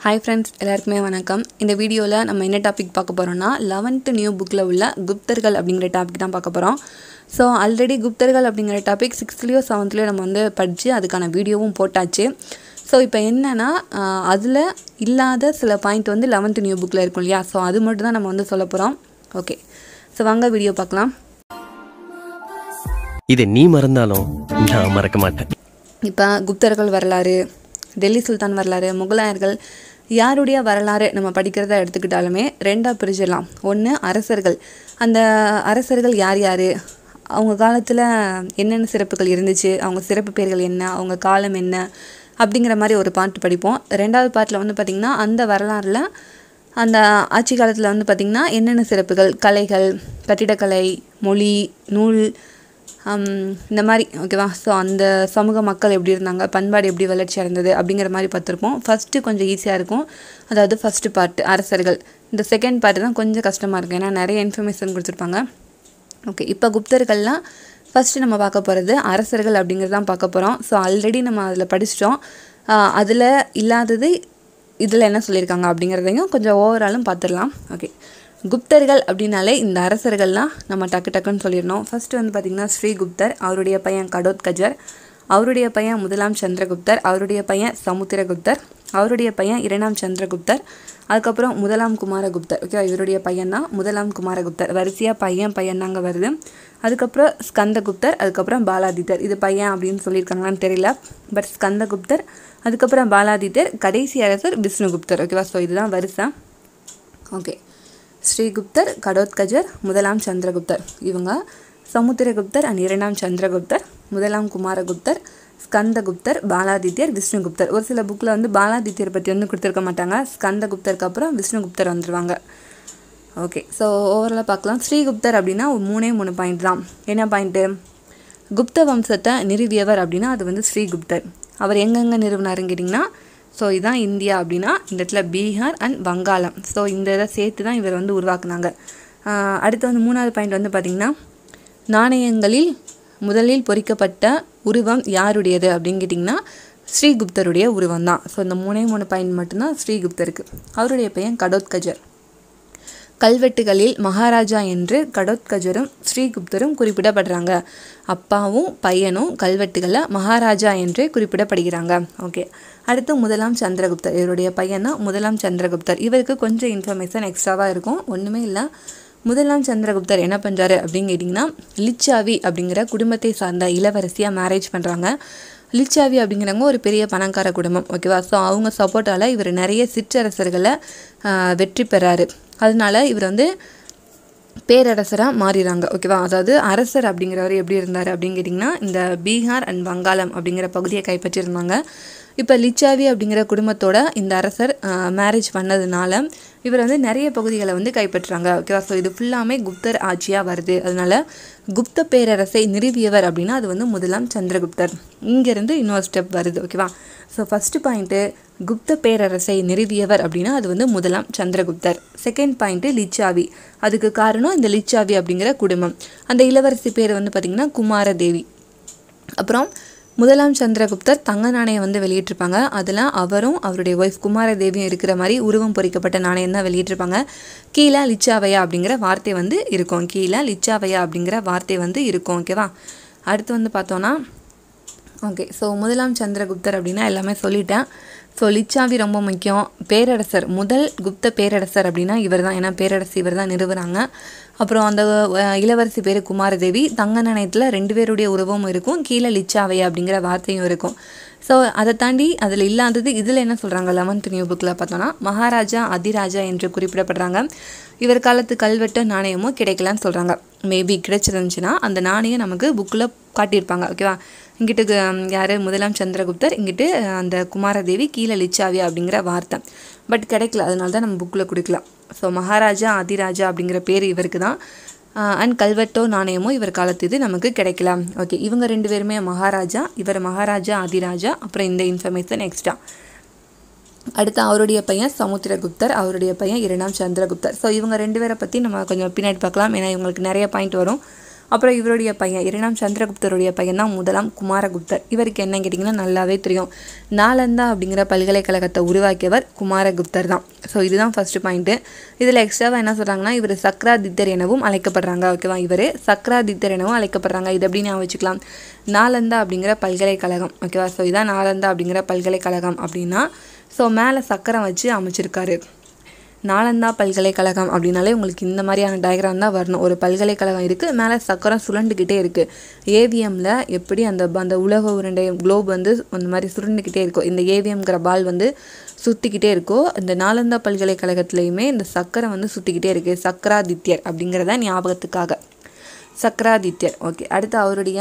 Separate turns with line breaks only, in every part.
hi friends எல்லாருக்குமே வணக்கம் இந்த வீடியோவில் நம்ம என்ன டாபிக் பார்க்க போகிறோம்னா லெவன்த்து நியூ புக்கில் உள்ள குப்தர்கள் அப்படிங்கிற டாபிக் தான் பார்க்க போகிறோம் ஸோ ஆல்ரெடி குப்தர்கள் அப்படிங்கிற டாபிக் சிக்ஸ்த்லேயோ செவன்த்லேயோ நம்ம வந்து படித்து அதுக்கான வீடியோவும் போட்டாச்சு ஸோ இப்போ என்னென்னா அதில் இல்லாத சில பாயிண்ட் வந்து லெவன்த்து நியூ புக்கில் இருக்கும் இல்லையா ஸோ அது மட்டும் தான் நம்ம வந்து சொல்ல போகிறோம் ஓகே ஸோ வாங்க வீடியோ பார்க்கலாம்
இதை நீ மறந்தாலும் நான் மறக்க மாட்டேன்
இப்போ குப்தர்கள் வரலாறு டெல்லி சுல்தான் வரலாறு முகலாயர்கள் யாருடைய வரலாறு நம்ம படிக்கிறத எடுத்துக்கிட்டாலுமே ரெண்டாக பிரிச்சிடலாம் ஒன்று அரசர்கள் அந்த அரசர்கள் யார் யார் அவங்க காலத்தில் என்னென்ன சிறப்புகள் இருந்துச்சு அவங்க சிறப்பு பேர்கள் என்ன அவங்க காலம் என்ன அப்படிங்கிற மாதிரி ஒரு பாட்டு படிப்போம் ரெண்டாவது பாட்டில் வந்து பார்த்திங்கன்னா அந்த வரலாறில் அந்த ஆட்சி காலத்தில் வந்து பார்த்திங்கன்னா என்னென்ன சிறப்புகள் கலைகள் கட்டிடக்கலை மொழி நூல் ஹம், இந்த மாதிரி ஓகேவா ஸோ அந்த சமூக மக்கள் எப்படி இருந்தாங்க பண்பாடு எப்படி வளர்ச்சி அடைந்தது அப்படிங்கிற மாதிரி பார்த்துருப்போம் ஃபஸ்ட்டு கொஞ்சம் ஈஸியாக இருக்கும் அதாவது ஃபஸ்ட்டு பார்ட் அரசர்கள் இந்த செகண்ட் பார்ட் தான் கொஞ்சம் கஷ்டமாக இருக்கும் ஏன்னா நிறைய இன்ஃபர்மேஷன் கொடுத்துருப்பாங்க ஓகே இப்போ குப்தர்கள்லாம் ஃபஸ்ட்டு நம்ம பார்க்க போகிறது அரசர்கள் அப்படிங்கிறது தான் பார்க்க போகிறோம் ஸோ ஆல்ரெடி நம்ம அதில் படிச்சிட்டோம் அதில் இல்லாதது இதில் என்ன சொல்லியிருக்காங்க அப்படிங்கிறதையும் கொஞ்சம் ஓவராலும் பார்த்துடலாம் ஓகே குப்தர்கள் அப்படின்னாலே இந்த அரசர்கள்லாம் நம்ம டக்கு டக்குன்னு சொல்லிடணும் ஃபர்ஸ்ட் வந்து பார்த்திங்கன்னா ஸ்ரீகுப்தர் அவருடைய பையன் கடோத்கஜர் அவருடைய பையன் முதலாம் சந்திரகுப்தர் அவருடைய பையன் சமுத்திரகுப்தர் அவருடைய பையன் இரண்டாம் சந்திரகுப்தர் அதுக்கப்புறம் முதலாம் குமாரகுப்தர் ஓகேவா இவருடைய பையன் தான் முதலாம் குமாரகுப்தர் வரிசையாக பையன் பையன் தாங்க வருது அதுக்கப்புறம் ஸ்கந்தகுப்தர் அதுக்கப்புறம் பாலாதித்தர் இது பையன் அப்படின்னு சொல்லியிருக்காங்களான்னு தெரியல பட் ஸ்கந்தகுப்தர் அதுக்கப்புறம் பாலாதித்தர் கடைசி அரசர் விஷ்ணுகுப்தர் ஓகேவா ஸோ இதுதான் வரிசை ஓகே ஸ்ரீகுப்தர் கடோத்கஜர் முதலாம் சந்திரகுப்தர் இவங்க சமுத்திரகுப்தர் அண்ட் இரண்டாம் சந்திரகுப்தர் முதலாம் குமாரகுப்தர் ஸ்கந்தகுப்தர் பாலாதித்யர் விஷ்ணுகுப்தர் ஒரு சில புக்கில் வந்து பாலாதித்யர் பற்றி வந்து கொடுத்துருக்க மாட்டாங்க ஸ்கந்தகுப்தருக்கு அப்புறம் விஷ்ணுகுப்தர் வந்துடுவாங்க ஓகே ஸோ ஓவராலாக பார்க்கலாம் ஸ்ரீகுப்தர் அப்படின்னா ஒரு மூணே மூணு பாயிண்ட் தான் என்ன பாயிண்ட்டு குப்த வம்சத்தை நிறுவியவர் அப்படின்னா அது வந்து ஸ்ரீகுப்தர் அவர் எங்கெங்கே நிறுவினாருன்னு கேட்டிங்கன்னா ஸோ இதுதான் இந்தியா அப்படின்னா இந்த இடத்துல பீகார் அண்ட் வங்காளம் ஸோ இந்த இதை சேர்த்து தான் இவர் வந்து உருவாக்குனாங்க ஆஹ் அடுத்து வந்து மூணாவது பாயிண்ட் வந்து பார்த்திங்கன்னா நாணயங்களில் முதலில் பொறிக்கப்பட்ட உருவம் யாருடையது அப்படின்னு கேட்டிங்கன்னா ஸ்ரீகுப்தருடைய உருவம் தான் ஸோ இந்த மூணே மூணு பாயிண்ட் மட்டும்தான் ஸ்ரீகுப்தருக்கு அவருடைய பையன் கடோத்கஜர் கல்வெட்டுகளில் மகாராஜா என்று கடோத்கஜரும் ஸ்ரீகுப்தரும் குறிப்பிடப்படுறாங்க அப்பாவும் பையனும் கல்வெட்டுகளில் மகாராஜா என்றே குறிப்பிடப்படுகிறாங்க ஓகே அடுத்து முதலாம் சந்திரகுப்தர் இவருடைய பையன் தான் முதலாம் சந்திரகுப்தர் இவருக்கு கொஞ்சம் இன்ஃபர்மேஷன் எக்ஸ்ட்ராவாக இருக்கும் ஒன்றுமே இல்லை முதலாம் சந்திரகுப்தர் என்ன பண்ணுறாரு அப்படின்னு கேட்டிங்கன்னா லிச்சாவி அப்படிங்கிற குடும்பத்தை சார்ந்த இளவரசியாக மேரேஜ் பண்ணுறாங்க லிச்சாவி அப்படிங்கிறவங்க ஒரு பெரிய பணக்கார குடும்பம் ஓகேவா ஸோ அவங்க சப்போர்ட்டால் இவர் நிறைய சிற்றரசர்களை ஆஹ், வெற்றி பெறாரு அதனால இவர் வந்து பேரரசராக மாறிடுறாங்க ஓகேவா அதாவது அரசர் அப்படிங்கிறவர் எப்படி இருந்தார் அப்படின்னு கேட்டிங்கன்னா இந்த பீகார் அண்ட் வங்காளம் அப்படிங்கிற பகுதியை கைப்பற்றியிருந்தாங்க இப்போ லிச்சாவி அப்படிங்கிற குடும்பத்தோட இந்த அரசர் மேரேஜ் பண்ணதுனால இவர் வந்து நிறைய பகுதிகளை வந்து கைப்பற்றுறாங்க ஓகேவா ஸோ இது ஃபுல்லாமே குப்தர் ஆட்சியாக வருது அதனால குப்த பேரரசை நிறுவியவர் அப்படின்னா அது வந்து முதலாம் சந்திரகுப்தர் இங்கேருந்து இன்னொரு ஸ்டெப் வருது ஓகேவா ஸோ ஃபஸ்ட்டு பாயிண்ட்டு குப்த பேரரசை நிறுவியவர் அப்படின்னா அது வந்து முதலாம் சந்திரகுப்தர் செகண்ட் பாயிண்ட்டு லிச்சாவி அதுக்கு காரணம் இந்த லிச்சாவி அப்படிங்கிற குடும்பம் அந்த இளவரசி பேர் வந்து பார்த்திங்கன்னா குமாரதேவி அப்புறம் முதலாம் சந்திரகுப்தர் தங்க நாணயம் வந்து வெளியிட்டிருப்பாங்க அதில் அவரும் அவருடைய ஒய்ஃப் குமாரதேவியும் இருக்கிற மாதிரி உருவம் பொறிக்கப்பட்ட நாணயம் தான் வெளியிட்டிருப்பாங்க கீழே லிச்சாவையா அப்படிங்கிற வார்த்தை வந்து இருக்கும் கீழே லிச்சாவையா அப்படிங்கிற வார்த்தை வந்து இருக்கும் ஓகேவா அடுத்து வந்து பார்த்தோன்னா ஓகே ஸோ முதலாம் சந்திரகுப்தர் அப்படின்னா எல்லாமே சொல்லிட்டேன் ஸோ லிச்சாவி ரொம்ப முக்கியம் பேரரசர் முதல் குப்த பேரரசர் அப்படின்னா இவர் தான் ஏன்னா பேரரசு இவர் தான் நிறுவுறாங்க அப்புறம் அந்த அஹ், இளவரசி பேர் குமாரதேவி தங்க நாணயத்தில் ரெண்டு பேருடைய உருவமும் இருக்கும் கீழே லிச்சாவை அப்படிங்கிற வார்த்தையும் இருக்கும் ஸோ அதை தாண்டி அதில் இல்லாதது இதில் என்ன சொல்கிறாங்க லெவன்த் நியூ புக்கில் பார்த்தோன்னா மகாராஜா அதிராஜா என்று குறிப்பிடப்படுறாங்க இவர் காலத்து கல்வெட்டு நாணயமும் கிடைக்கலன்னு சொல்கிறாங்க மேபி கிடைச்சிருந்துச்சுன்னா அந்த நாணயம் நமக்கு புக்கில் காட்டியிருப்பாங்க ஓகேவா இங்கிட்டு கு- யாரு முதலாம் சந்திரகுப்தர் இங்கிட்டு அஹ், அந்த குமாரதேவி கீழே லிச்சாவி அப்படிங்கிற வார்த்தை பட் கிடைக்கல அதனால தான் நம்ம புக்கில் கொடுக்கலாம் ஸோ மகாராஜா அதிராஜா அப்படிங்கிற பேர் இவருக்கு தான் அண்ட் கல்வெட்டோ நாணயமோ இவர் காலத்து இது நமக்கு கிடைக்கல ஓகே இவங்க ரெண்டு பேருமே மகாராஜா இவர் மகாராஜா அதிராஜா அப்புறம் இந்த இன்ஃபர்மேஷன் எக்ஸ்ட்ரா அடுத்து அவருடைய பையன் சமுத்திரகுப்தர் அவருடைய பையன் இரண்டாம் சந்திரகுப்தர் ஸோ இவங்க ரெண்டு பேரை பற்றி நம்ம கொஞ்சம் பின்னாடி பார்க்கலாம் ஏன்னா இவங்களுக்கு நிறைய பாயிண்ட் வரும் அப்புறம் இவருடைய பையன் இரண்டாம் சந்திரகுப்தருடைய பையன் தான் முதலாம் குமாரகுப்தர் இவருக்கு என்ன கேட்டிங்கன்னா நல்லாவே தெரியும் நாலந்தா அப்படிங்கிற பல்கலைக்கழகத்தை உருவாக்கியவர் குமாரகுப்தர் தான் ஸோ இதுதான் ஃபர்ஸ்ட் பாயிண்ட்டு இதில் எக்ஸ்ட்ராவாக என்ன சொல்கிறாங்கன்னா இவர் சக்ராதித்தர் எனவும் அழைக்கப்படுறாங்க ஓகேவா இவர் சக்ராதித்தர் எனவும் அழைக்கப்படுறாங்க இது எப்படி ஞாபகம் வச்சுக்கலாம் நாலந்தா அப்படிங்கிற பல்கலைக்கழகம் ஓகேவா ஸோ இதான் நாலந்தா அப்படிங்கிற பல்கலைக்கழகம் அப்படின்னா ஸோ மேலே சக்கரம் வச்சு அமைச்சிருக்காரு நாலந்தா பல்கலைக்கழகம் அப்படின்னாலே உங்களுக்கு இந்த மாதிரியான டயக்ராம் தான் வரணும் ஒரு பல்கலைக்கழகம் இருக்குது மேலே சக்கரம் சுழண்டுக்கிட்டே இருக்குது ஏவிஎம்மில் எப்படி அந்த அந்த உலக உருண்டை குளோப் வந்து அந்த மாதிரி சுருண்டுக்கிட்டே இருக்கும் இந்த ஏவிஎம்ங்கிற பால் வந்து சுற்றிக்கிட்டே இருக்கோ இந்த நாலந்தா பல்கலைக்கழகத்துலேயுமே இந்த சக்கரம் வந்து சுற்றிக்கிட்டே இருக்குது சக்கராதித்யர் அப்படிங்கிறத ஞாபகத்துக்காக சக்கராதித்யர் ஓகே அடுத்து அவருடைய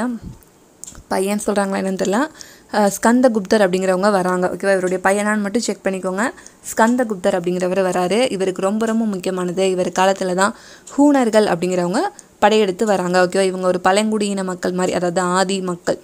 பையன் சொல்கிறாங்களா என்னன்னு தெரியல அஹ் ஸ்கந்தகுப்தர் அப்படிங்கிறவங்க வராங்க ஓகேவா இவருடைய பையனான்னு மட்டும் செக் பண்ணிக்கோங்க ஸ்கந்தகுப்தர் அப்படிங்கிறவர் வராரு இவருக்கு ரொம்ப ரொம்ப முக்கியமானது இவர் காலத்தில் தான் ஹூணர்கள் அப்படிங்கிறவங்க படையெடுத்து வராங்க ஓகேவா இவங்க ஒரு பழங்குடியின மக்கள் மாதிரி அதாவது ஆதி மக்கள்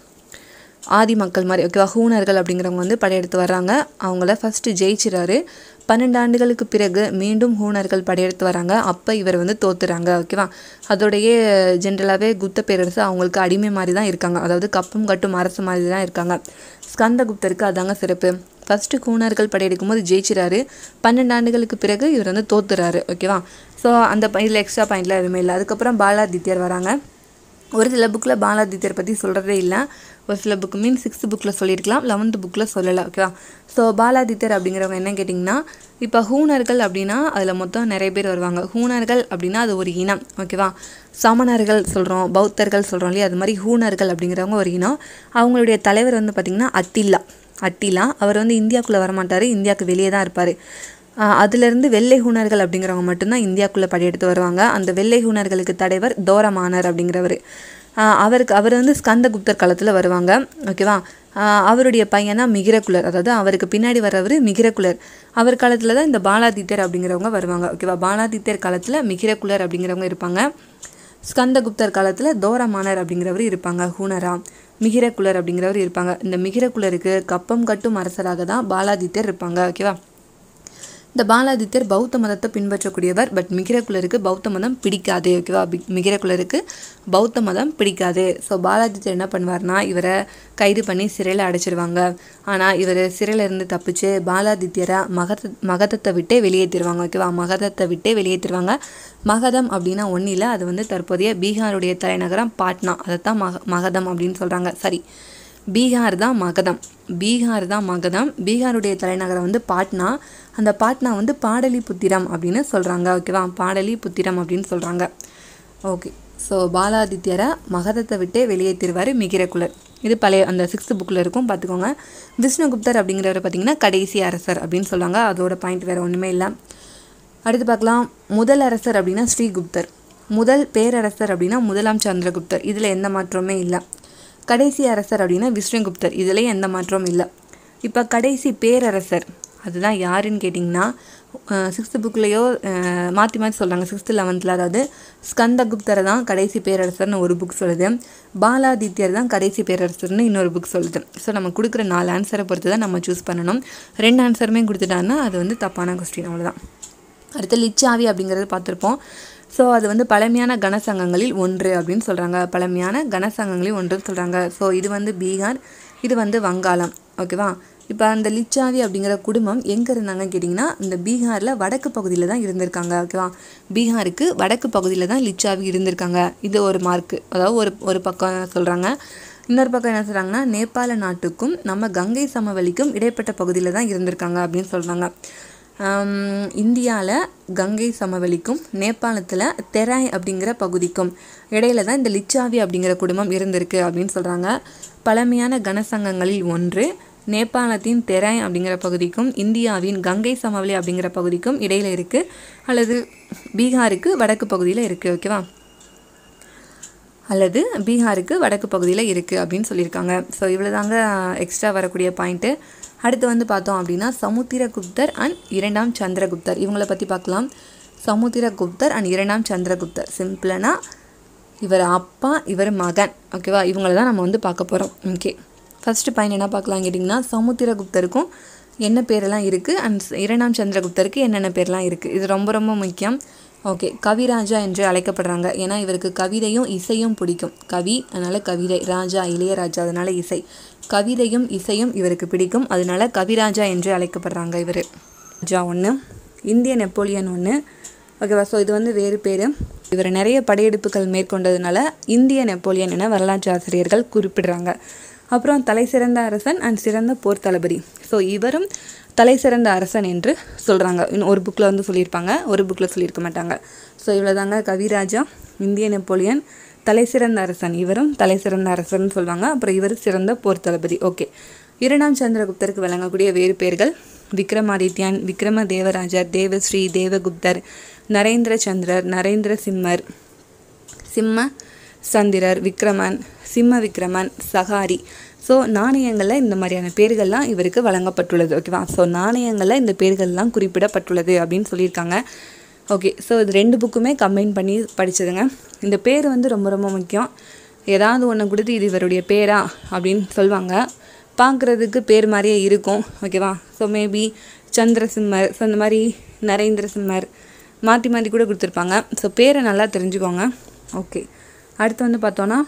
ஆதி மக்கள் மாதிரி ஓகேவா ஹூணர்கள் அப்படிங்கிறவங்க வந்து படையெடுத்து வர்றாங்க அவங்கள ஃபஸ்ட்டு ஜெயிச்சிறாரு பன்னெண்டு ஆண்டுகளுக்கு பிறகு மீண்டும் ஹூணர்கள் படையெடுத்து வராங்க அப்போ இவர் வந்து தோத்துறாங்க ஓகேவா அதோடைய ஜென்ரலாகவே குப்த பேரரசு அவங்களுக்கு அடிமை மாதிரி தான் இருக்காங்க அதாவது கப்பம் கட்டும் அரசு மாதிரி தான் இருக்காங்க ஸ்கந்தகுப்தருக்கு அதாங்க சிறப்பு ஃபஸ்ட்டு ஹூணர்கள் படையெடுக்கும் போது ஜெயிச்சிறாரு பன்னெண்டு ஆண்டுகளுக்கு பிறகு இவர் வந்து தோத்துறாரு ஓகேவா ஸோ அந்த இதில் எக்ஸ்ட்ரா பாயிண்ட்லாம் எதுவுமே இல்லை அதுக்கப்புறம் பாலாதித்யர் வராங்க ஒரு சில புக்கில் பாலாதித்யர் பற்றி சொல்கிறதே இல்லை ஒரு சில புக் மீன் சிக்ஸ்த் புக்கில் சொல்லியிருக்கலாம் லெவன்த் புக்கில் சொல்லலை ஓகேவா ஸோ பாலாதித்யர் அப்படிங்கிறவங்க என்ன கேட்டிங்கன்னா இப்போ ஹூணர்கள் அப்படின்னா அதில் மொத்தம் நிறைய பேர் வருவாங்க ஹூணர்கள் அப்படின்னா அது ஒரு இனம் ஓகேவா சமணர்கள் சொல்கிறோம் பௌத்தர்கள் சொல்கிறோம் இல்லையா அது மாதிரி ஹூணர்கள் அப்படிங்கிறவங்க ஒரு இனம் அவங்களுடைய தலைவர் வந்து பார்த்திங்கன்னா அத்தில்லா அட்டிலா அவர் வந்து இந்தியாவுக்குள்ளே வரமாட்டார் இந்தியாவுக்கு வெளியே தான் இருப்பார் அதுலேருந்து வெள்ளை ஹூணர்கள் அப்படிங்கிறவங்க மட்டும்தான் இந்தியாவுக்குள்ளே படையெடுத்து வருவாங்க அந்த வெள்ளை ஹூணர்களுக்கு தலைவர் தோரமானர் அப்படிங்கிறவர் ஆஹ் அவருக்கு அவர் வந்து ஸ்கந்தகுப்தர் காலத்தில் வருவாங்க ஓகேவா ஆஹ் அவருடைய பையன் தான் மிகிரகுலர் அதாவது அவருக்கு பின்னாடி வர்றவர் மிகிரகுலர் அவர் காலத்தில் தான் இந்த பாலாதித்யர் அப்படிங்கிறவங்க வருவாங்க ஓகேவா பாலாதித்யர் காலத்தில் மிகிரகுலர் அப்படிங்கிறவங்க இருப்பாங்க ஸ்கந்தகுப்தர் காலத்தில் தோரமானர் அப்படிங்கிறவர் இருப்பாங்க ஹூனரா மிகிரகுலர் அப்படிங்கிறவர் இருப்பாங்க இந்த மிகிரகுலருக்கு கப்பம் கட்டும் அரசராக தான் பாலாதித்யர் இருப்பாங்க ஓகேவா இந்த பாலாதித்யர் பௌத்த மதத்தை பின்பற்றக்கூடியவர் பட் மிகிரகுலருக்கு பௌத்த மதம் பிடிக்காது ஓகேவா பி- மிகிரகுலருக்கு பௌத்த மதம் பிடிக்காது ஸோ பாலாதித்யர் என்ன பண்ணுவார்னா இவரை கைது பண்ணி சிறையில் அடைச்சிருவாங்க ஆனால் இவர் சிறையில இருந்து தப்பிச்சு பாலாதித்யரை மகத மகதத்தை விட்டே வெளியேற்றிருவாங்க ஓகேவா மகதத்தை விட்டே வெளியேற்றிருவாங்க மகதம் அப்படின்னா ஒன்றும் இல்லை அது வந்து தற்போதைய பீகாருடைய தலைநகரம் பாட்னா அதைத்தான் மக மகதம் அப்படின்னு சொல்கிறாங்க சரி பீகார் தான் மகதம் பீகார் தான் மகதம் பீகாருடைய தலைநகரம் வந்து பாட்னா அந்த பாட்னா வந்து பாடலிபுத்திரம் அப்படின்னு சொல்கிறாங்க ஓகேவா பாடலிபுத்திரம் அப்படின்னு சொல்கிறாங்க ஓகே ஸோ பாலாதித்யரை மகதத்தை விட்டே வெளியேற்றிருவார் மிகிரகுலர் இது பழைய அந்த சிக்ஸ்த் புக்கில் இருக்கும் பார்த்துக்கோங்க விஷ்ணுகுப்தர் அப்படிங்கிறவர் பார்த்தீங்கன்னா கடைசி அரசர் அப்படின்னு சொல்லுவாங்க அதோட பாயிண்ட் வேறு ஒன்றுமே இல்லை அடுத்து பார்க்கலாம் முதல் அரசர் அப்படின்னா ஸ்ரீகுப்தர் முதல் பேரரசர் அப்படின்னா முதலாம் சந்திரகுப்தர் இதில் எந்த மாற்றமே இல்லை கடைசி அரசர் அப்படின்னா விஷ்ணுகுப்தர் இதுலேயும் எந்த மாற்றமும் இல்லை இப்போ கடைசி பேரரசர் அதுதான் யாருன்னு கேட்டிங்கன்னா சிக்ஸ்த்து புக்லேயோ மாற்றி மாற்றி சொல்கிறாங்க சிக்ஸ்த்து லெவன்த்தில் அதாவது ஸ்கந்தகுப்தரை தான் கடைசி பேரரசர்னு ஒரு புக் சொல்லுது பாலாதித்யர் தான் கடைசி பேரரசர்னு இன்னொரு புக் சொல்லுது ஸோ நம்ம கொடுக்குற நாலு ஆன்சரை பொறுத்து தான் நம்ம சூஸ் பண்ணணும் ரெண்டு ஆன்சருமே கொடுத்துட்டாங்கன்னா அது வந்து தப்பான கொஸ்டின் அவ்வளோதான் அடுத்து லிச்சாவி அப்படிங்கிறது பார்த்துருப்போம் ஸோ அது வந்து பழமையான கனசங்கங்களில் ஒன்று அப்படின்னு சொல்கிறாங்க பழமையான கனசங்கங்களில் ஒன்றுன்னு சொல்கிறாங்க ஸோ இது வந்து பீகார் இது வந்து வங்காளம் ஓகேவா இப்போ அந்த லிச்சாவி அப்படிங்கிற குடும்பம் எங்கே இருந்தாங்கன்னு கேட்டிங்கன்னா இந்த பீகாரில் வடக்கு பகுதியில் தான் இருந்திருக்காங்க ஓகேவா பீகாருக்கு வடக்கு பகுதியில் தான் லிச்சாவி இருந்திருக்காங்க இது ஒரு மார்க்கு அதாவது ஒரு ஒரு பக்கம் சொல்கிறாங்க இன்னொரு பக்கம் என்ன சொல்கிறாங்கன்னா நேபாள நாட்டுக்கும் நம்ம கங்கை சமவெளிக்கும் இடைப்பட்ட பகுதியில் தான் இருந்திருக்காங்க அப்படின்னு சொல்கிறாங்க இந்தியாவில் கங்கை சமவெளிக்கும் நேபாளத்தில் தெராய் அப்படிங்கிற பகுதிக்கும் இடையில தான் இந்த லிச்சாவி அப்படிங்கிற குடும்பம் இருந்திருக்கு அப்படின்னு சொல்கிறாங்க பழமையான கனசங்கங்களில் ஒன்று நேபாளத்தின் தெராய் அப்படிங்கிற பகுதிக்கும் இந்தியாவின் கங்கை சமவெளி அப்படிங்கிற பகுதிக்கும் இடையில இருக்குது அல்லது பீகாருக்கு வடக்கு பகுதியில் இருக்குது ஓகேவா அல்லது பீகாருக்கு வடக்கு பகுதியில் இருக்குது அப்படின்னு சொல்லியிருக்காங்க ஸோ இவ்வளோ தாங்க எக்ஸ்ட்ரா வரக்கூடிய பாயிண்ட்டு அடுத்து வந்து பார்த்தோம் அப்படின்னா சமுத்திரகுப்தர் அண்ட் இரண்டாம் சந்திரகுப்தர் இவங்கள பற்றி பார்க்கலாம் சமுத்திரகுப்தர் அண்ட் இரண்டாம் சந்திரகுப்தர் சிம்பிளனா இவர் அப்பா இவர் மகன் ஓகேவா இவங்கள தான் நம்ம வந்து பார்க்க போகிறோம் ஓகே ஃபஸ்ட்டு பாயிண்ட் என்ன பார்க்கலாம் கேட்டிங்கன்னா சமுத்திரகுப்தருக்கும் என்ன பேரெல்லாம் இருக்குது அண்ட் இரண்டாம் சந்திரகுப்தருக்கு என்னென்ன பேர்லாம் இருக்குது இது ரொம்ப ரொம்ப முக்கியம் ஓகே கவிராஜா என்று அழைக்கப்படுறாங்க ஏன்னா இவருக்கு கவிதையும் இசையும் பிடிக்கும் கவி அதனால் கவிதை ராஜா இளையராஜா அதனால் இசை கவிதையும் இசையும் இவருக்கு பிடிக்கும் அதனால கவிராஜா என்று அழைக்கப்படுறாங்க இவர் ராஜா ஒன்று இந்திய நெப்போலியன் ஒன்று ஓகேவா ஸோ இது வந்து வேறு பேர் இவர் நிறைய படையெடுப்புகள் மேற்கொண்டதுனால இந்திய நெப்போலியன் என வரலாற்று ஆசிரியர்கள் குறிப்பிடுறாங்க அப்புறம் தலை சிறந்த அரசன் அண்ட் சிறந்த போர் தளபதி ஸோ இவரும் தலை சிறந்த அரசன் என்று சொல்கிறாங்க இன்னும் ஒரு புக்கில் வந்து சொல்லியிருப்பாங்க ஒரு புக்கில் சொல்லியிருக்க மாட்டாங்க ஸோ இவ்வளோதாங்க கவிராஜா இந்திய நெப்போலியன் தலை சிறந்த அரசன் இவரும் தலை சிறந்த அரசன் சொல்லுவாங்க அப்புறம் இவர் சிறந்த போர் தளபதி ஓகே இரண்டாம் சந்திரகுப்தருக்கு வழங்கக்கூடிய வேறு பெயர்கள் விக்ரமாதித்யன் விக்ரம தேவராஜர் தேவஸ்ரீ தேவகுப்தர் நரேந்திர சந்திரர் நரேந்திர சிம்மர் சிம்ம சந்திரர் விக்ரமன் சிம்ம விக்ரமன் சகாரி ஸோ நாணயங்களில் இந்த மாதிரியான பேர்கள்லாம் இவருக்கு வழங்கப்பட்டுள்ளது ஓகேவா ஸோ நாணயங்களில் இந்த பேர்கள்லாம் குறிப்பிடப்பட்டுள்ளது அப்படின்னு சொல்லியிருக்காங்க ஓகே ஸோ இது ரெண்டு புக்குமே கம்பைன் பண்ணி படிச்சதுங்க இந்த பேர் வந்து ரொம்ப ரொம்ப முக்கியம் ஏதாவது ஒன்று கொடுத்து இது இவருடைய பேரா அப்படின்னு சொல்லுவாங்க பார்க்குறதுக்கு பேர் மாதிரியே இருக்கும் ஓகேவா ஸோ மேபி சந்திரசிம்மர் ஸோ இந்த மாதிரி நரேந்திர சிம்மர் மாற்றி மாற்றி கூட கொடுத்துருப்பாங்க ஸோ பேரை நல்லா தெரிஞ்சுக்கோங்க ஓகே அடுத்து வந்து பார்த்தோன்னா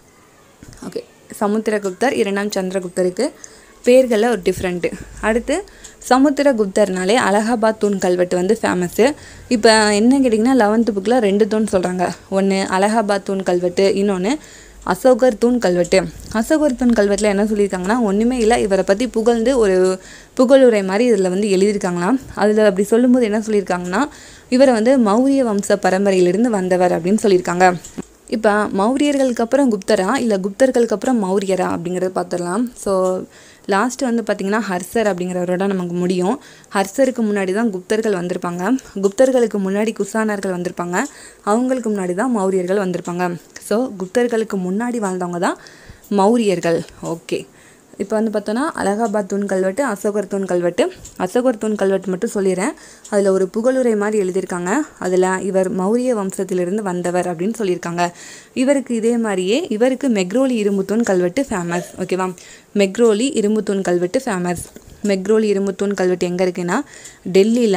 ஓகே சமுத்திரகுப்தர் இரண்டாம் சந்திரகுப்தருக்கு பேர்களில் ஒரு டிஃப்ரெண்ட்டு அடுத்து சமுத்திரகுப்தர்னாலே அலகாபாத் தூண் கல்வெட்டு வந்து ஃபேமஸ்ஸு இப்போ என்ன கேட்டிங்கன்னா லெவன்த்து புக்கில் ரெண்டு தூண் சொல்கிறாங்க ஒன்று அலகாபாத் தூண் கல்வெட்டு இன்னொன்று அசோகர் தூண் கல்வெட்டு அசோகர் தூண் கல்வெட்டில் என்ன சொல்லியிருக்காங்கன்னா ஒன்றுமே இல்லை இவரை பற்றி புகழ்ந்து ஒரு புகழுரை மாதிரி இதில் வந்து எழுதியிருக்காங்களாம் அதில் அப்படி சொல்லும்போது என்ன சொல்லியிருக்காங்கன்னா இவரை வந்து மௌரிய வம்ச பரம்பரையிலிருந்து வந்தவர் அப்படின்னு சொல்லியிருக்காங்க இப்போ மௌரியர்களுக்கு அப்புறம் குப்தரா இல்லை குப்தர்களுக்கு அப்புறம் மௌரியரா அப்படிங்கிறத பார்த்துடலாம் ஸோ லாஸ்ட்டு வந்து பார்த்திங்கன்னா ஹர்சர் அப்படிங்கிறவரோட நமக்கு முடியும் ஹர்சருக்கு முன்னாடி தான் குப்தர்கள் வந்திருப்பாங்க குப்தர்களுக்கு முன்னாடி குசானர்கள் வந்திருப்பாங்க அவங்களுக்கு முன்னாடி தான் மௌரியர்கள் வந்திருப்பாங்க ஸோ குப்தர்களுக்கு முன்னாடி வாழ்ந்தவங்க தான் மௌரியர்கள் ஓகே இப்போ வந்து பார்த்தோன்னா அலகாபாத் தூண் கல்வெட்டு அசோகர் தூண் கல்வெட்டு அசோகர் தூண் கல்வெட்டு மட்டும் சொல்லிடுறேன் அதில் ஒரு புகழுரை மாதிரி எழுதியிருக்காங்க அதில் இவர் மௌரிய வம்சத்திலிருந்து வந்தவர் அப்படின்னு சொல்லியிருக்காங்க இவருக்கு இதே மாதிரியே இவருக்கு மெக்ரோலி இரும்புத்தூண் கல்வெட்டு ஃபேமஸ் ஓகேவா மெக்ரோலி இரும்புத்தூண் கல்வெட்டு ஃபேமஸ் மெக்ரோலி இரும்புத்தூண் கல்வெட்டு எங்கே இருக்குன்னா டெல்லியில்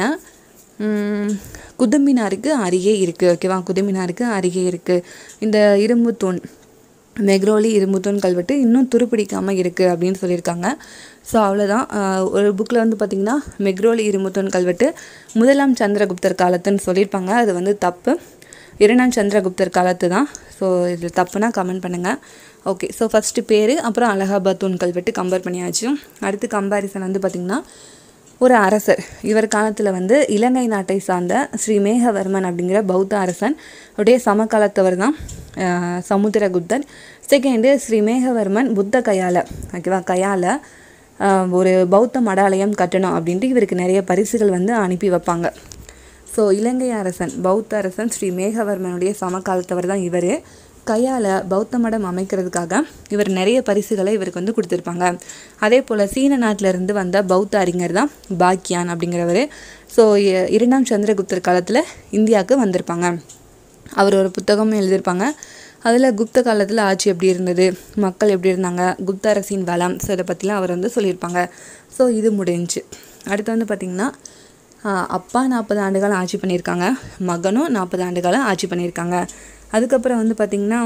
ம், குதும்பினாருக்கு அருகே இருக்குது ஓகேவா குதும்பினாருக்கு அருகே இருக்குது இந்த இரும்புத்தூண் மெக்ரோலி இரும்புத்தூண் கல்வெட்டு இன்னும் துருப்பிடிக்காமல் இருக்குது அப்படின்னு சொல்லியிருக்காங்க ஸோ அவ்வளோதான் ஆஹ் ஒரு புக்கில் வந்து பார்த்திங்கன்னா மெக்ரோலி இரும்புத்தூண் கல்வெட்டு முதலாம் சந்திரகுப்தர் காலத்துன்னு சொல்லியிருப்பாங்க அது வந்து தப்பு இரண்டாம் சந்திரகுப்தர் காலத்து தான் ஸோ இது தப்புனா கமெண்ட் பண்ணுங்கள் ஓகே ஸோ ஃபஸ்ட்டு பேர் அப்புறம் அலகாபாத் தூண் கல்வெட்டு கம்பேர் பண்ணியாச்சு அடுத்து கம்பாரிசன் வந்து பார்த்திங்கன்னா ஒரு அரசர் இவர் காலத்தில் வந்து இலங்கை நாட்டை சார்ந்த ஸ்ரீ மேகவர்மன் அப்படிங்கிற பௌத்த அரசன் உடைய சமகாலத்தவர் தான் அஹ், சமுத்திரகுப்தர் செகண்டு ஸ்ரீ மேகவர்மன் புத்த கயால ஓகேவா கயால அஹ், ஒரு பௌத்த மடாலயம் கட்டணும் அப்படின்ட்டு இவருக்கு நிறைய பரிசுகள் வந்து அனுப்பி வைப்பாங்க ஸோ இலங்கை அரசன் பௌத்த அரசன் ஸ்ரீ மேகவர்மனுடைய சமகாலத்தவர் தான் இவர் கையால் பௌத்த மடம் அமைக்கிறதுக்காக இவர் நிறைய பரிசுகளை இவருக்கு வந்து கொடுத்துருப்பாங்க அதே போல் சீன நாட்டில இருந்து வந்த பௌத்த அறிஞர் தான் பாக்கியான் அப்படிங்கிறவர் ஸோ இரண்டாம் சந்திரகுப்தர் காலத்தில் இந்தியாவுக்கு வந்திருப்பாங்க அவர் ஒரு புத்தகமும் எழுதியிருப்பாங்க அதில் குப்த காலத்தில் ஆட்சி எப்படி இருந்தது மக்கள் எப்படி இருந்தாங்க குப்த அரசின் வளம் ஸோ இதை பற்றிலாம் அவர் வந்து சொல்லியிருப்பாங்க ஸோ இது முடிஞ்சுச்சு அடுத்து வந்து பார்த்திங்கன்னா ஆஹ் அப்பா நாற்பது ஆண்டுகாலம் ஆட்சி பண்ணியிருக்காங்க மகனும் நாற்பது ஆண்டுகாலம் ஆட்சி பண்ணியிருக்காங்க அதுக்கப்புறம் வந்து பார்த்திங்கன்னா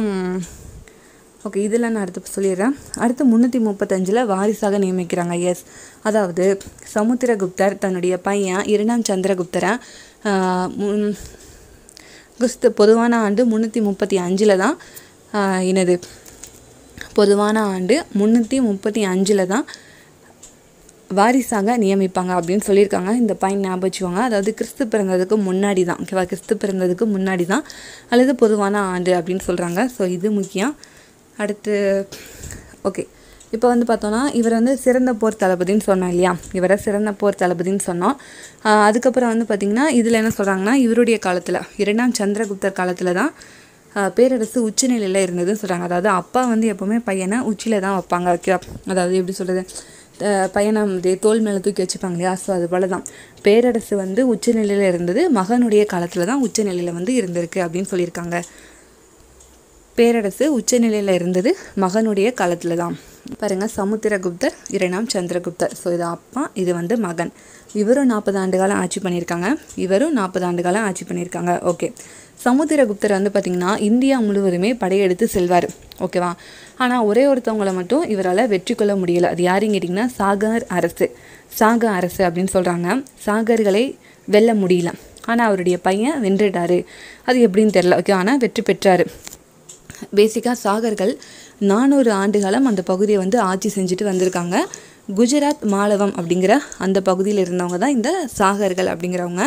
ஓகே இதெல்லாம் நான் அடுத்து சொல்லிடுறேன் அடுத்து முந்நூற்றி முப்பத்தஞ்சில் வாரிசாக நியமிக்கிறாங்க எஸ் அதாவது சமுத்திரகுப்தர் தன்னுடைய பையன் இரண்டாம் சந்திரகுப்தரை ஆஹ் முன்- கிறிஸ்து பொதுவான ஆண்டு முந்நூற்றி முப்பத்தி அஞ்சில் தான் ஆஹ் என்னது பொதுவான ஆண்டு முந்நூற்றி முப்பத்தி அஞ்சில் தான் வாரிசாக நியமிப்பாங்க அப்படின்னு சொல்லியிருக்காங்க இந்த பாயிண்ட் ஞாபகம் வச்சுக்கோங்க அதாவது கிறிஸ்து பிறந்ததுக்கு முன்னாடி தான் ஓகேவா கிறிஸ்து பிறந்ததுக்கு முன்னாடி தான் அல்லது பொதுவான ஆண்டு அப்படின்னு சொல்கிறாங்க ஸோ இது முக்கியம் அடுத்து ஓகே இப்போ வந்து பார்த்தோன்னா இவர் வந்து சிறந்த போர் தளபதின்னு சொன்னோம் இல்லையா இவரை சிறந்த போர் தளபதின்னு சொன்னோம் ஆஹ் அதுக்கப்புறம் வந்து பார்த்திங்கன்னா இதில் என்ன சொல்கிறாங்கன்னா இவருடைய காலத்தில் இரண்டாம் சந்திரகுப்தர் காலத்தில் தான் ஆஹ் பேரரசு உச்சநிலையில் இருந்ததுன்னு சொல்கிறாங்க அதாவது அப்பா வந்து எப்போவுமே பையனை உச்சியில் தான் வைப்பாங்க ஓகே அதாவது எப்படி சொல்கிறது பையனை வந்து தோல் மேலே தூக்கி வச்சுப்பாங்க இல்லையா ஸோ அது போல தான் பேரரசு வந்து உச்சநிலையில் இருந்தது மகனுடைய காலத்தில் தான் உச்சநிலையில் வந்து இருந்திருக்கு அப்படின்னு சொல்லியிருக்காங்க பேரரசு உச்சநிலையில் இருந்தது மகனுடைய காலத்தில் தான் பாருங்க சமுத்திரகுப்தர் இரண்டாம் சந்திரகுப்தர் ஸோ இது அப்பா இது வந்து மகன் இவரும் நாற்பது ஆண்டு காலம் ஆட்சி பண்ணியிருக்காங்க இவரும் நாற்பது ஆண்டு காலம் ஆட்சி பண்ணியிருக்காங்க ஓகே சமுத்திரகுப்தர் வந்து பார்த்திங்கன்னா இந்தியா முழுவதுமே படையெடுத்து செல்வார் ஓகேவா ஆனால் ஒரே ஒருத்தவங்களை மட்டும் இவரால் வெற்றி கொள்ள முடியல அது யாருன்னு கேட்டிங்கன்னா சாகர் அரசு சாக அரசு அப்படின்னு சொல்கிறாங்க சாகர்களை வெல்ல முடியல ஆனால் அவருடைய பையன் வென்றுட்டாரு அது எப்படின்னு தெரில ஓகே ஆனால் வெற்றி பெற்றாரு பேசிக்காக சாகர்கள் நானூறு ஆண்டுகாலம் அந்த பகுதியை வந்து ஆட்சி செஞ்சுட்டு வந்திருக்காங்க குஜராத் மாலவம் அப்படிங்கிற அந்த பகுதியில் இருந்தவங்க தான் இந்த சாகர்கள் அப்படிங்கிறவங்க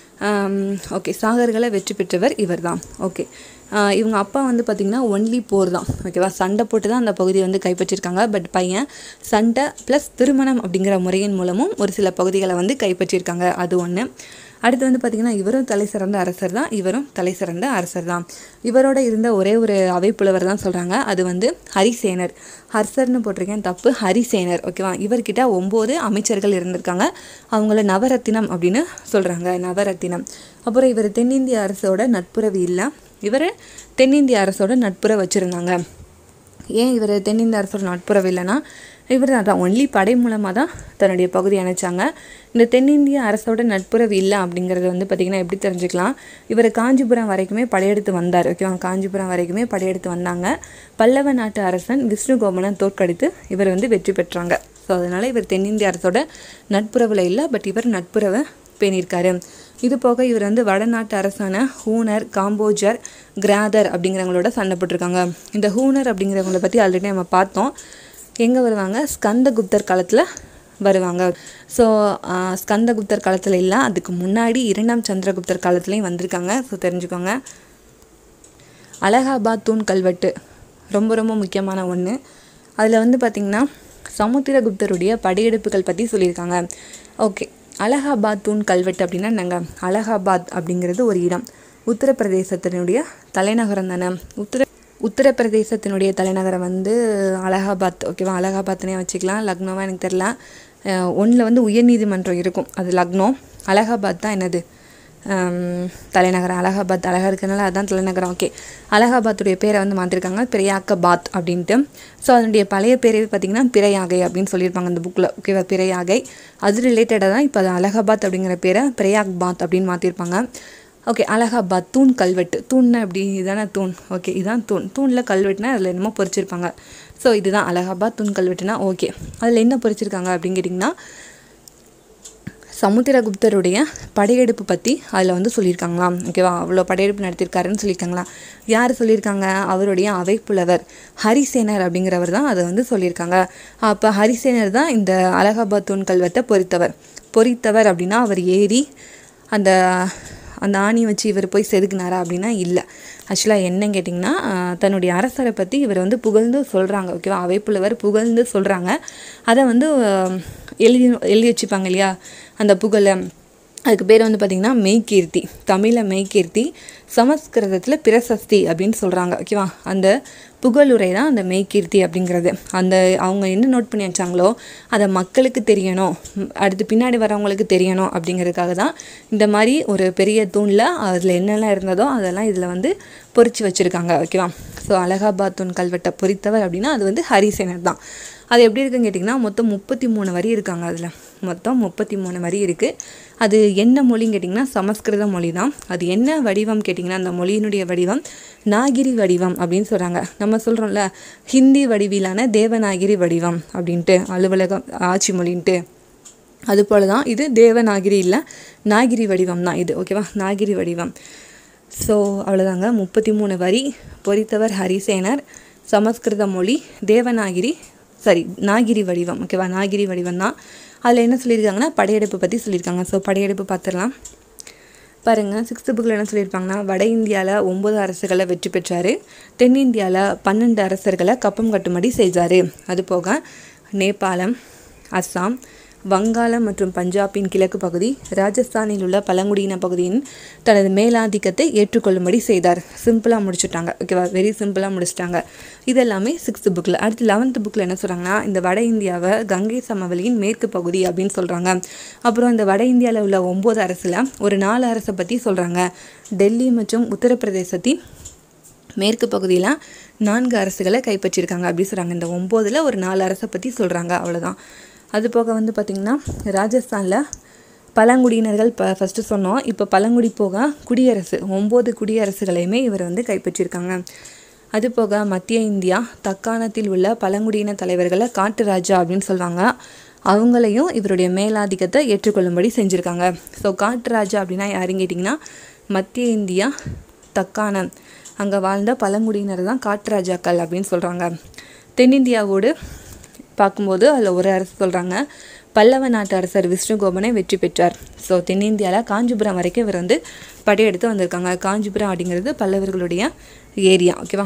ஓகே சாகர்களை வெற்றி பெற்றவர் இவர் தான் ஓகே இவங்க அப்பா வந்து பார்த்திங்கன்னா ஒன்லி போர் தான் ஓகேவா சண்டை போட்டு தான் அந்த பகுதியை வந்து கைப்பற்றியிருக்காங்க பட் பையன் சண்டை ப்ளஸ் திருமணம் அப்படிங்கிற முறையின் மூலமும் ஒரு சில பகுதிகளை வந்து கைப்பற்றியிருக்காங்க அது ஒன்று அடுத்து வந்து பார்த்திங்கன்னா இவரும் தலை சிறந்த அரசர் தான் இவரும் தலை சிறந்த அரசர் தான் இவரோட இருந்த ஒரே ஒரு அவைப்புலவர் தான் சொல்கிறாங்க அது வந்து ஹரிசேனர் ஹர்சர்னு போட்டிருக்கேன் தப்பு ஹரிசேனர் ஓகேவா இவர்கிட்ட ஒம்பது அமைச்சர்கள் இருந்திருக்காங்க அவங்கள நவரத்தினம் அப்படின்னு சொல்கிறாங்க நவரத்தினம் அப்புறம் இவர் தென்னிந்திய அரசோட நட்புறவு இல்லை இவர் தென்னிந்திய அரசோட நட்புறவு வச்சுருந்தாங்க ஏன் இவர் தென்னிந்திய அரசோட நட்புறவு இல்லைன்னா இவர் அதான் ஒன்லி படை மூலமாக தான் தன்னுடைய பகுதி அணைச்சாங்க இந்த தென்னிந்திய அரசோட நட்புறவு இல்லை அப்படிங்கிறது வந்து பார்த்திங்கன்னா எப்படி தெரிஞ்சுக்கலாம் இவர் காஞ்சிபுரம் வரைக்குமே படையெடுத்து வந்தார் ஓகேவா காஞ்சிபுரம் வரைக்குமே படையெடுத்து வந்தாங்க பல்லவ நாட்டு அரசன் விஷ்ணுகோபனை தோற்கடித்து இவர் வந்து வெற்றி பெற்றாங்க ஸோ அதனால் இவர் தென்னிந்திய அரசோட நட்புறவில் இல்லை பட் இவர் நட்புறவை பேணியிருக்காரு இது போக இவர் வந்து வடநாட்டு அரசான ஹூனர் காம்போஜர் கிராதர் அப்படிங்கிறவங்களோட சண்டை போட்டிருக்காங்க இந்த ஹூனர் அப்படிங்கிறவங்கள பற்றி ஆல்ரெடி நம்ம பார்த்தோம் எங்கே வருவாங்க ஸ்கந்தகுப்தர் காலத்தில் வருவாங்க ஸோ ஸ்கந்தகுப்தர் காலத்தில் இல்லை அதுக்கு முன்னாடி இரண்டாம் சந்திரகுப்தர் காலத்துலேயும் வந்திருக்காங்க ஸோ தெரிஞ்சுக்கோங்க அலகாபாத் தூண் கல்வெட்டு ரொம்ப ரொம்ப முக்கியமான ஒன்று அதில் வந்து பார்த்திங்கன்னா சமுத்திரகுப்தருடைய படையெடுப்புகள் பற்றி சொல்லியிருக்காங்க ஓகே அலகாபாத் தூண் கல்வெட்டு அப்படின்னா நாங்கள் அலகாபாத் அப்படிங்கிறது ஒரு இடம் உத்தரப்பிரதேசத்தினுடைய தலைநகரம் தானே உத்தர உத்தரப்பிரதேசத்தினுடைய தலைநகரம் வந்து அலகாபாத் ஓகேவா அலகாபாத்னே வச்சுக்கலாம் லக்னோவா எனக்கு தெரில ஒன்றில் வந்து உயர்நீதிமன்றம் இருக்கும் அது லக்னோ அலகாபாத் தான் என்னது தலைநகரம் அலகாபாத் அழகாக இருக்கனால அதுதான் தலைநகரம் ஓகே அலகாபாத்துடைய பேரை வந்து மாற்றிருக்காங்க பிரயாக்கபாத் அப்படின்ட்டு ஸோ அதனுடைய பழைய பேரே பார்த்திங்கன்னா பிரயாகை அப்படின்னு சொல்லியிருப்பாங்க அந்த புக்கில் ஓகேவா பிரயாகை அது ரிலேட்டடாக தான் இப்போ அது அலகாபாத் அப்படிங்கிற பேரை பிரயாக் பாத் அப்படின்னு மாற்றிருப்பாங்க ஓகே அலகாபாத் தூண் கல்வெட்டு தூண்னா எப்படி இதானே தூண் ஓகே இதான் தூண் தூணில் கல்வெட்டுனா அதில் என்னமோ பொறிச்சிருப்பாங்க ஸோ இதுதான் அலகாபாத் தூண் கல்வெட்டுனா ஓகே அதில் என்ன பொறிச்சிருக்காங்க அப்படின்னு கேட்டிங்கன்னா சமுத்திரகுப்தருடைய படையெடுப்பு பற்றி அதில் வந்து சொல்லியிருக்காங்களாம் ஓகேவா அவ்வளோ படையெடுப்பு நடத்தியிருக்காருன்னு சொல்லியிருக்காங்களா யார் சொல்லியிருக்காங்க அவருடைய அவைப்புலவர் ஹரிசேனர் அப்படிங்கிறவர் தான் அதை வந்து சொல்லியிருக்காங்க அப்போ ஹரிசேனர் தான் இந்த அலகாபாத் தூண் கல்வெட்டை பொறித்தவர் பொறித்தவர் அப்படின்னா அவர் ஏறி அந்த அந்த ஆணி வச்சு இவர் போய் செதுக்குனாரா அப்படின்னா இல்லை ஆக்சுவலாக என்னன்னு கேட்டிங்கன்னா தன்னுடைய அரசரை பற்றி இவர் வந்து புகழ்ந்து சொல்கிறாங்க ஓகேவா அவைப்புலவர் புகழ்ந்து சொல்கிறாங்க அதை வந்து எழுதி எழுதி வச்சுப்பாங்க இல்லையா அந்த புகழை அதுக்கு பேர் வந்து பார்த்திங்கன்னா மெய்கீர்த்தி தமிழில் மெய்கீர்த்தி சமஸ்கிருதத்தில் பிரசஸ்தி அப்படின்னு சொல்கிறாங்க ஓகேவா அந்த புகழுரை தான் அந்த மெய்கீர்த்தி அப்படிங்கிறது அந்த அவங்க என்ன நோட் பண்ணி வச்சாங்களோ அதை மக்களுக்கு தெரியணும் அடுத்து பின்னாடி வரவங்களுக்கு தெரியணும் அப்படிங்கிறதுக்காக தான் இந்த மாதிரி ஒரு பெரிய தூணில் அதில் என்னெல்லாம் இருந்ததோ அதெல்லாம் இதில் வந்து பொறிச்சு வச்சுருக்காங்க ஓகேவா ஸோ அலகாபாத் தூண் கல்வெட்டை பொறித்தவர் அப்படின்னா அது வந்து ஹரிசேனர் தான் அது எப்படி இருக்குன்னு கேட்டிங்கன்னா மொத்தம் முப்பத்தி மூணு வரி இருக்காங்க அதில் மொத்தம் முப்பத்தி மூணு வரி இருக்குது அது என்ன மொழின்னு கேட்டிங்கன்னா சமஸ்கிருத மொழி தான் அது என்ன வடிவம் கேட்டிங்கன்னா அந்த மொழியினுடைய வடிவம் நாகிரி வடிவம் அப்படின்னு சொல்கிறாங்க நம்ம சொல்கிறோம்ல ஹிந்தி வடிவிலான தேவநாகிரி வடிவம் அப்படின்ட்டு அலுவலகம் ஆட்சி மொழின்ட்டு அதுபோல தான் இது தேவநாகிரி இல்லை நாகிரி வடிவம் தான் இது ஓகேவா நாகிரி வடிவம் ஸோ அவ்வளோதாங்க முப்பத்தி மூணு வரி பொறித்தவர் ஹரிசேனர் சமஸ்கிருத மொழி தேவநாகிரி சாரி நாகிரி வடிவம் ஓகேவா நாகிரி வடிவம் தான் அதில் என்ன சொல்லியிருக்காங்கன்னா படையெடுப்பு பற்றி சொல்லியிருக்காங்க ஸோ படையெடுப்பு பார்த்துடலாம் பாருங்கள் சிக்ஸ்த்து புக்கில் என்ன சொல்லியிருப்பாங்கன்னா வட இந்தியாவில் ஒம்பது அரசுகளை வெற்றி பெற்றார் தென்னிந்தியாவில் பன்னெண்டு அரசர்களை கப்பம் கட்டும்படி செய்தார் அது போக நேபாளம் அஸ்ஸாம் வங்காளம் மற்றும் பஞ்சாபின் கிழக்கு பகுதி ராஜஸ்தானில் உள்ள பழங்குடியின பகுதியின் தனது மேலாதிக்கத்தை ஏற்றுக்கொள்ளும்படி செய்தார் சிம்பிளாக முடிச்சுட்டாங்க ஓகேவா வெரி சிம்பிளாக முடிச்சிட்டாங்க இதெல்லாமே சிக்ஸ்த் புக்கில் அடுத்து லெவன்த் புக்கில் என்ன சொல்கிறாங்கன்னா இந்த வட இந்தியாவை கங்கை சமவெளியின் மேற்கு பகுதி அப்படின்னு சொல்கிறாங்க அப்புறம் இந்த வட இந்தியாவில் உள்ள ஒம்பது அரசில் ஒரு நாலு அரசை பற்றி சொல்கிறாங்க டெல்லி மற்றும் உத்தரப்பிரதேசத்தின் மேற்கு பகுதியில் நான்கு அரசுகளை கைப்பற்றியிருக்காங்க அப்படி சொல்கிறாங்க இந்த ஒம்போதில் ஒரு நாலு அரசை பற்றி சொல்கிறாங்க அவ்வளோதான் அது போக வந்து பார்த்திங்கன்னா ராஜஸ்தானில் பழங்குடியினர்கள் இப்போ ஃபஸ்ட்டு சொன்னோம் இப்போ பழங்குடி போக குடியரசு ஒம்பது குடியரசுகளையுமே இவர் வந்து கைப்பற்றியிருக்காங்க அது போக மத்திய இந்தியா தக்காணத்தில் உள்ள பழங்குடியின தலைவர்களை காட்டு ராஜா அப்படின்னு சொல்லுவாங்க அவங்களையும் இவருடைய மேலாதிக்கத்தை ஏற்றுக்கொள்ளும்படி செஞ்சுருக்காங்க ஸோ காட்டு ராஜா அப்படின்னா யாருன்னு கேட்டிங்கன்னா மத்திய இந்தியா தக்காணம் அங்கே வாழ்ந்த பழங்குடியினர் தான் காட்டு ராஜாக்கள் அப்படின்னு சொல்கிறாங்க தென்னிந்தியாவோடு பார்க்கும்போது அதில் ஒரு அரசு சொல்கிறாங்க பல்லவ நாட்டு அரசர் விஷ்ணுகோபனை வெற்றி பெற்றார் ஸோ தென்னிந்தியாவில் காஞ்சிபுரம் வரைக்கும் இவர் வந்து படையெடுத்து வந்திருக்காங்க காஞ்சிபுரம் அப்படிங்கிறது பல்லவர்களுடைய ஏரியா ஓகேவா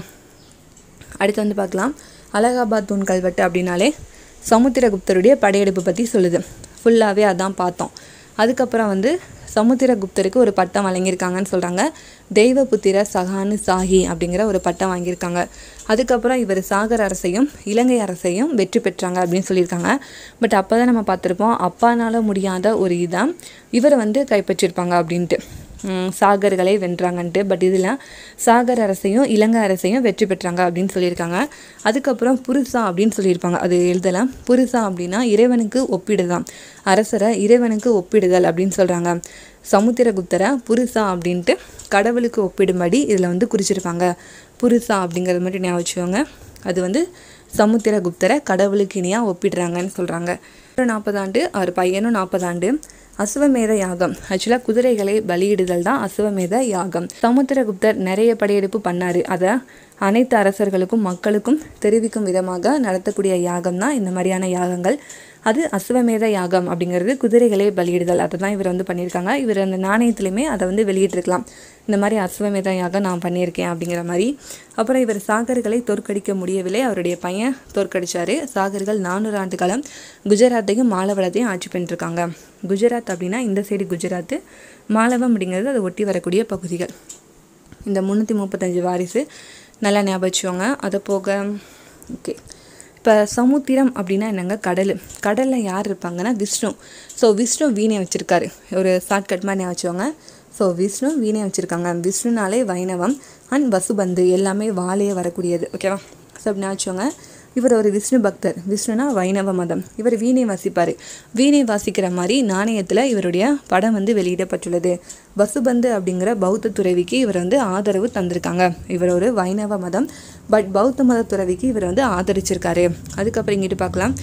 அடுத்து வந்து பார்க்கலாம் அலகாபாத் தூண் கல்வெட்டு அப்படின்னாலே சமுத்திரகுப்தருடைய படையெடுப்பு பற்றி சொல்லுது ஃபுல்லாகவே அதான் பார்த்தோம் அதுக்கப்புறம் வந்து சமுத்திரகுப்தருக்கு ஒரு பட்டம் வழங்கியிருக்காங்கன்னு சொல்கிறாங்க தெய்வபுத்திர சகானு சாஹி அப்படிங்கிற ஒரு பட்டம் வாங்கியிருக்காங்க அதுக்கப்புறம் இவர் சாகர் அரசையும் இலங்கை அரசையும் வெற்றி பெற்றாங்க அப்படின்னு சொல்லியிருக்காங்க பட் அப்போ தான் நம்ம பார்த்துருப்போம் அப்பானால முடியாத ஒரு இதான் இவர் வந்து கைப்பற்றியிருப்பாங்க அப்படின்ட்டு ம், சாகர்களை வென்றாங்கன்ட்டு பட் இதில் சாகர் அரசையும் இலங்கை அரசையும் வெற்றி பெற்றாங்க அப்படின்னு சொல்லியிருக்காங்க அதுக்கப்புறம் புருஷா அப்படின்னு சொல்லியிருப்பாங்க அது எழுதலாம் புருஷா அப்படின்னா இறைவனுக்கு ஒப்பிடுதான் அரசரை இறைவனுக்கு ஒப்பிடுதல் அப்படின்னு சொல்கிறாங்க சமுத்திரகுப்தரை புருஷா அப்படின்ட்டு கடவுளுக்கு ஒப்பிடும்படி இதில் வந்து குறிச்சிருப்பாங்க புருஷா அப்படிங்கிறது மட்டும் ஞாபகம் வச்சுக்கோங்க அது வந்து சமுத்திரகுப்தரை கடவுளுக்கு இணையாக ஒப்பிடுறாங்கன்னு சொல்கிறாங்க நாற்பது ஆண்டு அவர் பையனும் நாற்பது ஆண்டு அசுவமேத யாகம் ஆக்சுவலாக குதிரைகளை பலியிடுதல் தான் அசுவமேத யாகம் சமுத்திரகுப்தர் நிறைய படையெடுப்பு பண்ணார் அதை அனைத்து அரசர்களுக்கும் மக்களுக்கும் தெரிவிக்கும் விதமாக நடத்தக்கூடிய யாகம் தான் இந்த மாதிரியான யாகங்கள் அது அசுவமேத யாகம் அப்படிங்கிறது குதிரைகளை பலியிடுதல் அதை தான் இவர் வந்து பண்ணியிருக்காங்க இவர் அந்த நாணயத்துலையுமே அதை வந்து வெளியிட்டிருக்கலாம் இந்த மாதிரி அஸ்வமேத யாகம் நான் பண்ணியிருக்கேன் அப்படிங்கிற மாதிரி அப்புறம் இவர் சாகர்களை தோற்கடிக்க முடியவில்லை அவருடைய பையன் தோற்கடிச்சாரு சாகர்கள் நானூறு ஆண்டு காலம் குஜராத்தையும் மாலவளத்தையும் ஆட்சி பண்ணிருக்காங்க குஜராத் அப்படின்னா இந்த சைடு குஜராத்து மாலவம் அப்படிங்கிறது அதை ஒட்டி வரக்கூடிய பகுதிகள் இந்த முந்நூற்றி முப்பத்தஞ்சு வாரிசு நல்லா ஞாபகம் வச்சுக்கோங்க அதை போக ஓகே இப்போ சமுத்திரம் அப்படின்னா என்னங்க கடல் கடலில் யார் இருப்பாங்கன்னா விஷ்ணு ஸோ விஷ்ணு வீணை வச்சுருக்காரு ஒரு ஷார்ட்கட் மாதிரி ஞாபகம் வச்சுக்கோங்க ஸோ விஷ்ணு வீணை வச்சுருக்காங்க விஷ்ணுனாலே வைணவம் அண்ட் வசுபந்து எல்லாமே வாழையே வரக்கூடியது ஓகேவா ஸோ அப்படி ஞாபகம் வச்சுக்கோங்க இவர் ஒரு விஷ்ணு பக்தர் விஷ்ணுனா வைணவ மதம் இவர் வீணை வாசிப்பார் வீணை வாசிக்கிற மாதிரி நாணயத்தில் இவருடைய படம் வந்து வெளியிடப்பட்டுள்ளது வசுபந்து அப்படிங்கிற பௌத்த துறவிக்கு இவர் வந்து ஆதரவு தந்திருக்காங்க இவர் ஒரு வைணவ மதம் பட் பௌத்த மத துறவிக்கு இவர் வந்து ஆதரிச்சிருக்காரு அதுக்கப்புறம் இங்கிட்டு பார்க்கலாம்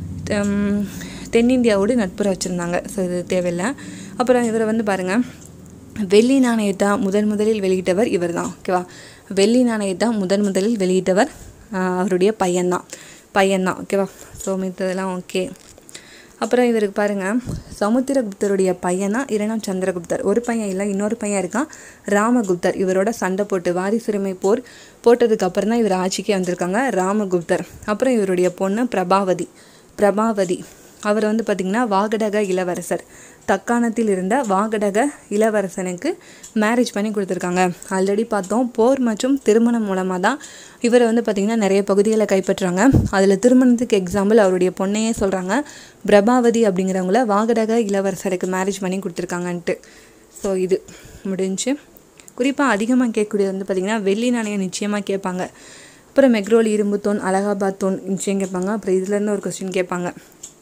ஹம், தென்னிந்தியாவோடு நட்புற வச்சுருந்தாங்க ஸோ இது தேவையில்லை அப்புறம் இவரை வந்து பாருங்கள் வெள்ளி நாணயத்தை முதன் முதலில் வெளியிட்டவர் இவர் தான் ஓகேவா வெள்ளி நாணயத்தை முதன் முதலில் வெளியிட்டவர் ஆஹ், அவருடைய பையன்தான் பையன்தான் ஓகேவா ஸோ மித்ததெல்லாம் ஓகே அப்புறம் இவருக்கு பாருங்கள் சமுத்திரகுப்தருடைய பையன் தான் இரண்டாம் சந்திரகுப்தர் ஒரு பையன் இல்லை இன்னொரு பையன் இருக்கான் ராமகுப்தர் இவரோட சண்டை போட்டு வாரிசுரிமை போர் போட்டதுக்கு அப்புறம் தான் இவர் ஆட்சிக்கே வந்திருக்காங்க ராமகுப்தர் அப்புறம் இவருடைய பொண்ணு பிரபாவதி பிரபாவதி அவர் வந்து பார்த்திங்கன்னா வாகடக இளவரசர் தக்காணத்தில் இருந்த வாகடக இளவரசனுக்கு மேரேஜ் பண்ணி கொடுத்துருக்காங்க ஆல்ரெடி பார்த்தோம் போர் மற்றும் திருமணம் மூலமாக தான் இவர் வந்து பார்த்திங்கன்னா நிறைய பகுதிகளை கைப்பற்றுறாங்க அதில் திருமணத்துக்கு எக்ஸாம்பிள் அவருடைய பொண்ணையே சொல்கிறாங்க பிரபாவதி அப்படிங்கிறவங்கள வாகடக இளவரசருக்கு மேரேஜ் பண்ணி கொடுத்துருக்காங்கன்ட்டு ஸோ இது முடிஞ்சு குறிப்பாக அதிகமாக கேட்கக்கூடியது வந்து பார்த்திங்கன்னா வெள்ளி நாணயம் நிச்சயமாக கேட்பாங்க அப்புறம் மெக்ரோல் இரும்பு தூண் அலகாபாத் தூண் நிச்சயம் கேட்பாங்க அப்புறம் இதுலேருந்து ஒரு கொஸ்டின் கேட்பாங்க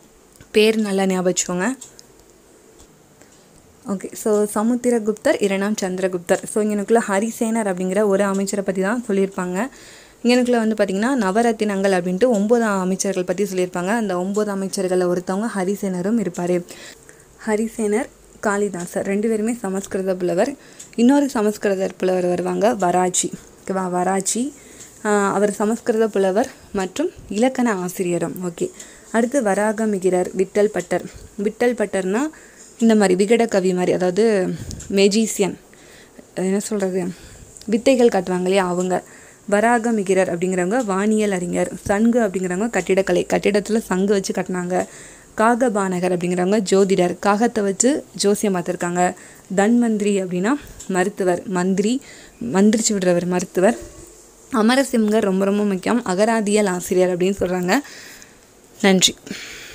பேர் நல்லா ஞாபகம் வச்சுக்கோங்க ஓகே ஸோ சமுத்திரகுப்தர் இரண்டாம் சந்திரகுப்தர் ஸோ இங்கனுக்குள்ள ஹரிசேனர் அப்படிங்கிற ஒரு அமைச்சரை பற்றி தான் சொல்லியிருப்பாங்க இங்கனுக்குள்ள வந்து பார்த்திங்கன்னா நவரத்தினங்கள் அப்படின்ட்டு ஒம்பது அமைச்சர்கள் பற்றி சொல்லியிருப்பாங்க அந்த ஒம்பது அமைச்சர்களில் ஒருத்தவங்க ஹரிசேனரும் இருப்பார் ஹரிசேனர் காளிதாசர் ரெண்டு பேருமே சமஸ்கிருத புலவர் இன்னொரு சமஸ்கிருத புலவர் வருவாங்க வராச்சி ஓகேவா வராச்சி ஆஹ் அவர் சமஸ்கிருத புலவர் மற்றும் இலக்கண ஆசிரியரும் ஓகே அடுத்து வராகமிகிரர் விட்டல் பட்டர் விட்டல் பட்டர்னா இந்த மாதிரி விகட கவி மாதிரி அதாவது மெஜிசியன் என்ன சொல்கிறது வித்தைகள் காட்டுவாங்க இல்லையா அவங்க வராகமிகிரர் அப்படிங்கிறவங்க வானியல் அறிஞர் சங்கு அப்படிங்கிறவங்க கட்டிடக்கலை கட்டிடத்தில் சங்கு வச்சு கட்டினாங்க காகபானகர் அப்படிங்கிறவங்க ஜோதிடர் காகத்தை வச்சு ஜோசியம் பார்த்துருக்காங்க தன்வந்திரி அப்படின்னா மருத்துவர் மந்திரி மந்திரிச்சு விடுறவர் மருத்துவர் அமரசிம்கர் ரொம்ப ரொம்ப முக்கியம் அகராதியல் ஆசிரியர் அப்படின்னு சொல்கிறாங்க நன்றி